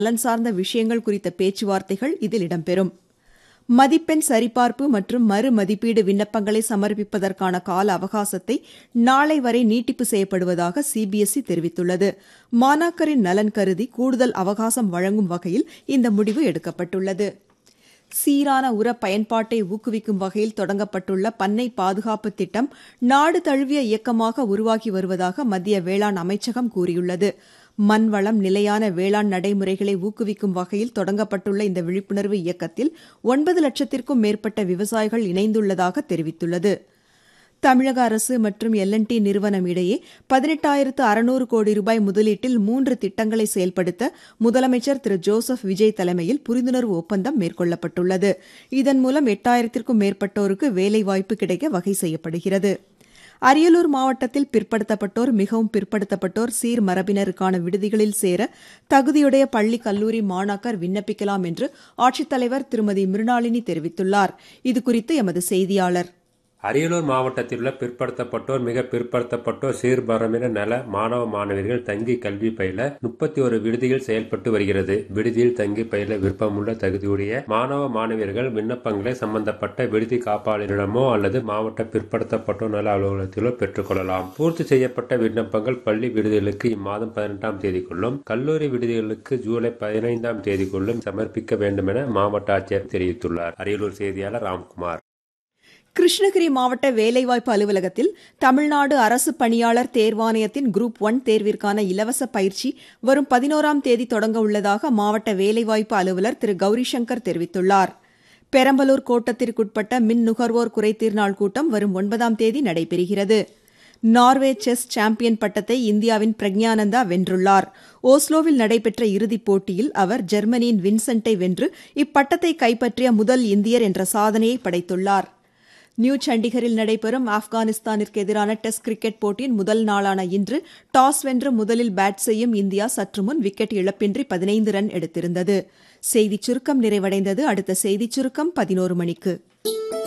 நலன் சார்ந்த விஷயங்கள் குறித்த பேச்சுவார்த்தைகள் இதில் இடம்பெறும் மதிப்பெண் சரிபார்ப்பு மற்றும் மறு மதிப்பீடு விண்ணப்பங்களை சமர்ப்பிப்பதற்கான கால அவகாசத்தை நாளை வரை நீட்டிப்பு செய்யப்படுவதாக சிபிஎஸ்இ தெரிவித்துள்ளது மாணாக்கரின் நலன் கருதி கூடுதல் அவகாசம் வழங்கும் வகையில் இந்த முடிவு எடுக்கப்பட்டுள்ளது சீரான உர பயன்பாட்டை ஊக்குவிக்கும் வகையில் தொடங்கப்பட்டுள்ள பண்ணை பாதுகாப்பு திட்டம் நாடு தழுவிய இயக்கமாக உருவாகி வருவதாக மத்திய வேளாண் அமைச்சகம் கூறியுள்ளது மண்வளம் நிலையான வேளாண் நடைமுறைகளை ஊக்குவிக்கும் வகையில் தொடங்கப்பட்டுள்ள இந்த விழிப்புணர்வு இயக்கத்தில் ஒன்பது லட்சத்திற்கும் மேற்பட்ட விவசாயிகள் இணைந்துள்ளதாக தெரிவித்துள்ளது தமிழக அரசு மற்றும் எல்என்டி நிறுவனம் இடையே பதினெட்டாயிரத்து அறுநூறு கோடி ரூபாய் முதலீட்டில் மூன்று திட்டங்களை செயல்படுத்த முதலமைச்சர் திரு ஜோசப் விஜய் தலைமையில் புரிந்துணர்வு ஒப்பந்தம் மேற்கொள்ளப்பட்டுள்ளது இதன் மூலம் எட்டாயிரத்திற்கும் மேற்பட்டோருக்கு வேலைவாய்ப்பு கிடைக்க வகை செய்யப்படுகிறது அரியலூர் மாவட்டத்தில் பிற்படுத்தப்பட்டோர் மிகவும் பிற்படுத்தப்பட்டோர் சீர் மரபினருக்கான விடுதிகளில் சேர தகுதியுடைய பள்ளி கல்லூரி மாணாக்கர் விண்ணப்பிக்கலாம் என்று ஆட்சித்தலைவர் திருமதி மிருணாளினி தெரிவித்துள்ளார் இதுகுறித்து எமது செய்தியாளர் அரியலூர் மாவட்டத்தில் உள்ள பிற்படுத்தப்பட்டோர் மிக பிற்படுத்தப்பட்டோர் சீர்பரமின நல மாணவ மாணவியர்கள் தங்கி கல்வி பயில முப்பத்தி ஒரு விடுதிகள் செயல்பட்டு வருகிறது விடுதியில் தங்கி பயில விருப்பமுள்ள தகுதியுடைய மாணவ மாணவியர்கள் விண்ணப்பங்களை சம்பந்தப்பட்ட விடுதி காப்பாளரிடமோ அல்லது மாவட்ட பிற்படுத்தப்பட்டோர் நல அலுவலகத்திலோ பெற்றுக்கொள்ளலாம் பூர்த்தி செய்யப்பட்ட விண்ணப்பங்கள் பள்ளி விடுதிகளுக்கு இம்மாதம் பதினெட்டாம் தேதிக்குள்ளும் கல்லூரி விடுதிகளுக்கு ஜூலை பதினைந்தாம் தேதிக்குள்ளும் சமர்ப்பிக்க வேண்டும் என மாவட்ட ஆட்சியர் தெரிவித்துள்ளார் அரியலூர் செய்தியாளர் ராம்குமார் கிருஷ்ணகிரி மாவட்ட வேலைவாய்ப்பு அலுவலகத்தில் தமிழ்நாடு அரசு பணியாளர் தேர்வாணையத்தின் குரூப் ஒன் தேர்விற்கான இலவச பயிற்சி வரும் பதினோராம் தேதி தொடங்க உள்ளதாக மாவட்ட வேலைவாய்ப்பு அலுவலர் திரு கௌரிசங்கர் தெரிவித்துள்ளார் பெரம்பலூர் கோட்டத்திற்குட்பட்ட மின் நுகர்வோர் குறைதீர் நாள் கூட்டம் வரும் ஒன்பதாம் தேதி நடைபெறுகிறது நார்வே செஸ் சாம்பியன் பட்டத்தை இந்தியாவின் பிரக்ஞானந்தா வென்றுள்ளார் ஓஸ்லோவில் நடைபெற்ற இறுதிப் போட்டியில் அவர் ஜெர்மனியின் வின்சென்ட்டை வென்று இப்பட்டத்தை கைப்பற்றிய முதல் இந்தியர் என்ற சாதனையை படைத்துள்ளார் நியூ சண்டிகரில் நடைபெறும் ஆப்கானிஸ்தானிற்கு எதிரான டெஸ்ட் கிரிக்கெட் போட்டியின் முதல் நாளான இன்று டாஸ் வென்று முதலில் பேட் செய்யும் இந்தியா சற்று முன் விக்கெட் இழப்பின்றி பதினைந்து ரன் எடுத்திருந்தது செய்திச் சுருக்கம் நிறைவடைந்தது அடுத்த செய்திச் சுருக்கம் பதினோரு மணிக்கு